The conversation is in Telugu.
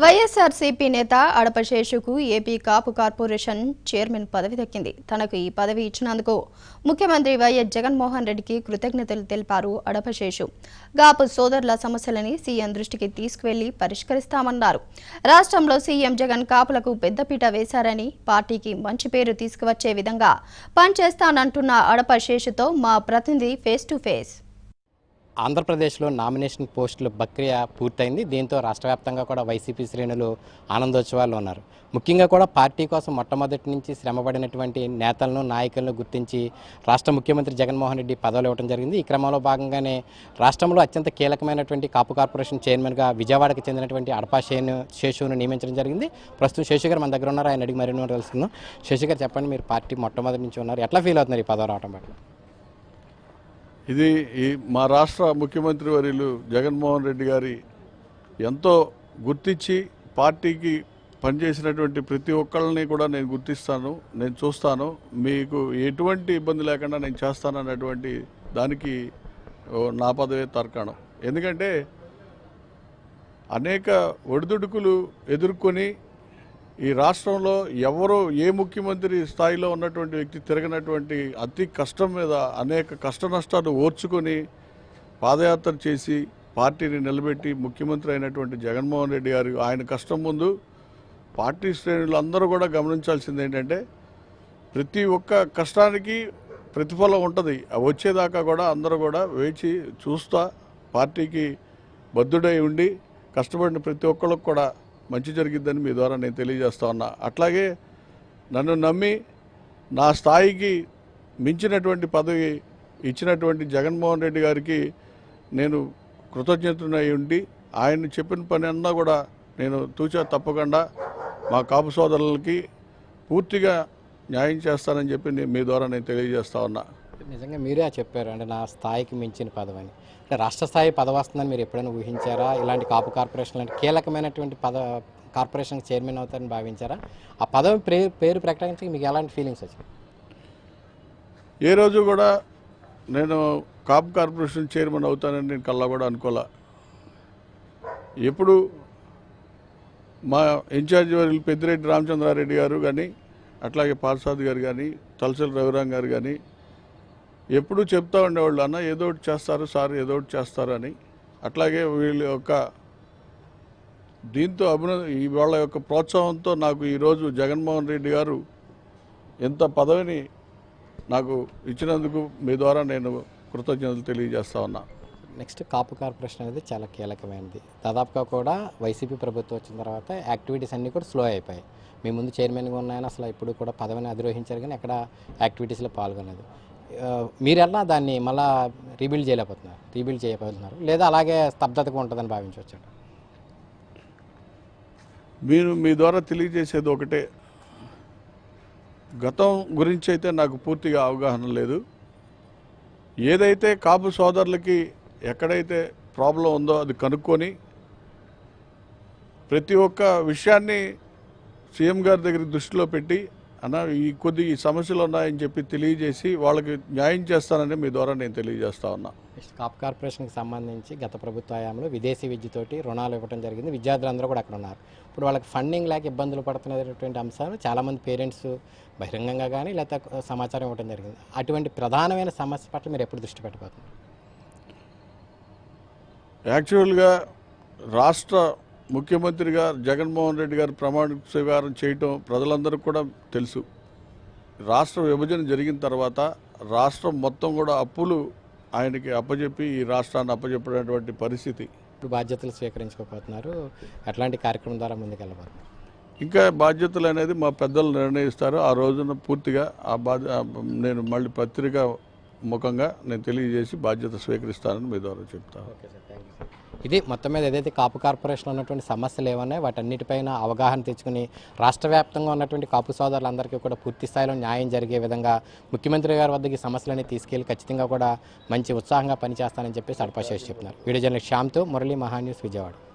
వైఎస్ఆర్సీపీ నేత అడపశేషుకు ఏపీ కాపు కార్పొరేషన్ చైర్మన్ పదవి దక్కింది తనకు ఈ పదవి ఇచ్చినందుకు ముఖ్యమంత్రి వైఎస్ జగన్మోహన్ రెడ్డికి కృతజ్ఞతలు తెలిపారు అడపశేషు గాపు సోదరుల సమస్యలని సీఎం దృష్టికి తీసుకువెళ్లి పరిష్కరిస్తామన్నారు రాష్ట్రంలో సీఎం జగన్ కాపులకు పెద్దపీట వేశారని పార్టీకి మంచి పేరు తీసుకువచ్చే విధంగా పనిచేస్తానంటున్న అడపశేషుతో మా ప్రతినిధి ఫేస్ టు ఫేస్ ఆంధ్రప్రదేశ్లో నామినేషన్ పోస్టుల ప్రక్రియ పూర్తయింది దీంతో రాష్ట్ర వ్యాప్తంగా కూడా వైసీపీ శ్రేణులు ఆనందోత్సవాల్లో ఉన్నారు ముఖ్యంగా కూడా పార్టీ కోసం మొట్టమొదటి నుంచి శ్రమపడినటువంటి నేతలను నాయకులను గుర్తించి రాష్ట్ర ముఖ్యమంత్రి జగన్మోహన్ రెడ్డి పదవులు ఇవ్వడం జరిగింది ఈ క్రమంలో భాగంగానే రాష్ట్రంలో అత్యంత కీలకమైనటువంటి కాపు కార్పొరేషన్ చైర్మన్గా విజయవాడకు చెందినటువంటి అడపా శేను శేషువును నియమించడం జరిగింది ప్రస్తుతం శేషు గారు మన దగ్గర ఉన్నారు ఆయన అడిగి మరిన్ని తెలుసుకుందాం శేషు గారు చెప్పండి మీరు పార్టీ మొట్టమొదటి నుంచి ఉన్నారు ఎట్లా ఫీల్ అవుతున్నారు ఈ పదవి రావడం పట్ల ఇది ఈ మా రాష్ట్ర ముఖ్యమంత్రి వర్యులు జగన్మోహన్ రెడ్డి గారి ఎంతో గుర్తించి పార్టీకి పనిచేసినటువంటి ప్రతి ఒక్కళ్ళని కూడా నేను గుర్తిస్తాను నేను చూస్తాను మీకు ఎటువంటి ఇబ్బంది లేకుండా నేను చేస్తాను అన్నటువంటి దానికి ఓ నా పదవే తర్కాణం ఎందుకంటే అనేక ఒడిదుడుకులు ఎదుర్కొని ఈ రాష్ట్రంలో ఎవరో ఏ ముఖ్యమంత్రి స్థాయిలో ఉన్నటువంటి వ్యక్తి తిరగనటువంటి అతి కష్టం మీద అనేక కష్ట నష్టాలు ఓర్చుకొని పాదయాత్ర చేసి పార్టీని నిలబెట్టి ముఖ్యమంత్రి అయినటువంటి జగన్మోహన్ రెడ్డి గారు ఆయన కష్టం ముందు పార్టీ శ్రేణులు అందరూ కూడా గమనించాల్సింది ఏంటంటే ప్రతి ఒక్క కష్టానికి ప్రతిఫలం ఉంటుంది అవి వచ్చేదాకా కూడా అందరూ కూడా వేచి చూస్తా పార్టీకి బద్దుడై ఉండి కష్టపడిన ప్రతి ఒక్కళ్ళకు కూడా మంచి జరిగిద్దని మీ ద్వారా నేను తెలియజేస్తా ఉన్నా అట్లాగే నన్ను నమ్మి నా స్థాయికి మించినటువంటి పదవి ఇచ్చినటువంటి జగన్మోహన్ రెడ్డి గారికి నేను కృతజ్ఞతనై ఉండి ఆయన చెప్పిన పని అన్నా కూడా నేను తూచా తప్పకుండా మా కాపు సోదరులకి పూర్తిగా న్యాయం చేస్తానని చెప్పి నేను మీ ద్వారా నేను తెలియజేస్తా ఉన్నా నిజంగా మీరే చెప్పారు అంటే నా స్థాయికి మించిన పదవి అని అంటే రాష్ట్ర స్థాయి పదవి వస్తుందని మీరు ఎప్పుడైనా ఊహించారా ఇలాంటి కాపు కార్పొరేషన్ లాంటి కీలకమైనటువంటి పద కార్పొరేషన్ చైర్మన్ అవుతారని భావించారా ఆ పదవి పేరు పేరు ప్రకటించి మీకు ఎలాంటి ఫీలింగ్స్ వచ్చాయి ఏ రోజు కూడా నేను కాప్ కార్పొరేషన్ చైర్మన్ అవుతానని నేను కల్లా కూడా అనుకోలే ఎప్పుడు మా ఇన్ఛార్జ్ వర్యులు పెద్దిరెడ్డి రామచంద్రారెడ్డి గారు కానీ అట్లాగే పార్సాద్ గారు కానీ తలసరి రఘురాం గారు కానీ ఎప్పుడూ చెప్తా ఉండేవాళ్ళు అన్న ఏదో ఒకటి చేస్తారు సార్ ఏదో ఒకటి చేస్తారు అని అట్లాగే వీళ్ళ యొక్క దీంతో అభిన ఈ వాళ్ళ యొక్క ప్రోత్సాహంతో నాకు ఈరోజు జగన్మోహన్ రెడ్డి గారు ఎంత పదవిని నాకు ఇచ్చినందుకు మీ ద్వారా నేను కృతజ్ఞతలు తెలియజేస్తా ఉన్నా నెక్స్ట్ కాపు కార్పొరేషన్ అనేది చాలా కీలకమైనది దాదాపుగా కూడా వైసీపీ ప్రభుత్వం వచ్చిన తర్వాత యాక్టివిటీస్ అన్నీ కూడా స్లో అయిపోయాయి మీ ముందు చైర్మన్గా ఉన్నాయని అసలు ఇప్పుడు కూడా పదవిని అధిరోహించారు కానీ ఎక్కడ యాక్టివిటీస్లో పాల్గొనలేదు ఆ, మీరెలా దాన్ని మళ్ళా రీబిల్డ్ చేయలేకపోతున్నారు రీబిల్డ్ చేయకపోతున్నారు లేదా అలాగే స్తబ్దతగా ఉంటుందని భావించవచ్చు మీరు మీ ద్వారా తెలియజేసేది ఒకటే గతం గురించి అయితే నాకు పూర్తిగా అవగాహన లేదు ఏదైతే కాపు సోదరులకి ఎక్కడైతే ప్రాబ్లం ఉందో అది కనుక్కొని ప్రతి ఒక్క విషయాన్ని సీఎం గారి దగ్గర దృష్టిలో పెట్టి అన్న ఈ కొద్ది ఈ సమస్యలు ఉన్నాయని చెప్పి తెలియజేసి వాళ్ళకి న్యాయం చేస్తానని మీ ద్వారా నేను తెలియజేస్తా ఉన్నా నెక్స్ట్ కాప్ కార్పొరేషన్కి సంబంధించి గత ప్రభుత్వ హయాంలో విదేశీ విద్యతోటి రుణాలు ఇవ్వడం జరిగింది విద్యార్థులందరూ కూడా అక్కడ ఉన్నారు ఇప్పుడు వాళ్ళకి ఫండింగ్ లేక ఇబ్బందులు పడుతున్నటువంటి అంశాలు చాలామంది పేరెంట్స్ బహిరంగంగా కానీ లేకపోతే సమాచారం ఇవ్వడం జరిగింది అటువంటి ప్రధానమైన సమస్య పట్ల మీరు ఎప్పుడు దృష్టి పెట్టబోతున్నారు యాక్చువల్గా రాష్ట్ర ముఖ్యమంత్రిగా జగన్మోహన్ రెడ్డి గారు ప్రమాణ స్వీకారం చేయటం ప్రజలందరికీ కూడా తెలుసు రాష్ట్ర విభజన జరిగిన తర్వాత రాష్ట్రం మొత్తం కూడా అప్పులు ఆయనకి అప్పచెప్పి ఈ రాష్ట్రాన్ని అప్పచెప్పినటువంటి పరిస్థితి ఇప్పుడు బాధ్యతలు స్వీకరించుకోకపోతున్నారు అట్లాంటి కార్యక్రమం ద్వారా ముందుకెళ్ళబోతున్నారు ఇంకా బాధ్యతలు అనేది మా పెద్దలు నిర్ణయిస్తారు ఆ రోజున పూర్తిగా ఆ బాధ్య నేను మళ్ళీ పత్రిక ముఖంగా నేను తెలియజేసి బాధ్యత స్వీకరిస్తానని మీ ద్వారా చెప్తాను okay sir thank you sir ఇది మొత్తం మీద ఏదైతే కాపు కార్పొరేషన్ ఉన్నటువంటి సమస్యలు ఏమన్నాయో వాటన్నిటిపైన అవగాహన తెచ్చుకుని రాష్ట్ర వ్యాప్తంగా ఉన్నటువంటి కాపు సోదరులందరికీ కూడా పూర్తి స్థాయిలో న్యాయం జరిగే విధంగా ముఖ్యమంత్రి గారి వద్దకి ఈ సమస్యలని తీసుకెళ్లి ఖచ్చితంగా కూడా మంచి ఉత్సాహంగా పనిచేస్తానని చెప్పేసి అడపాశేష్ చెప్తున్నారు వీడియో జర్నలిస్ట్ శ్యామ్తో మురళీ మహా న్యూస్ విజయవాడ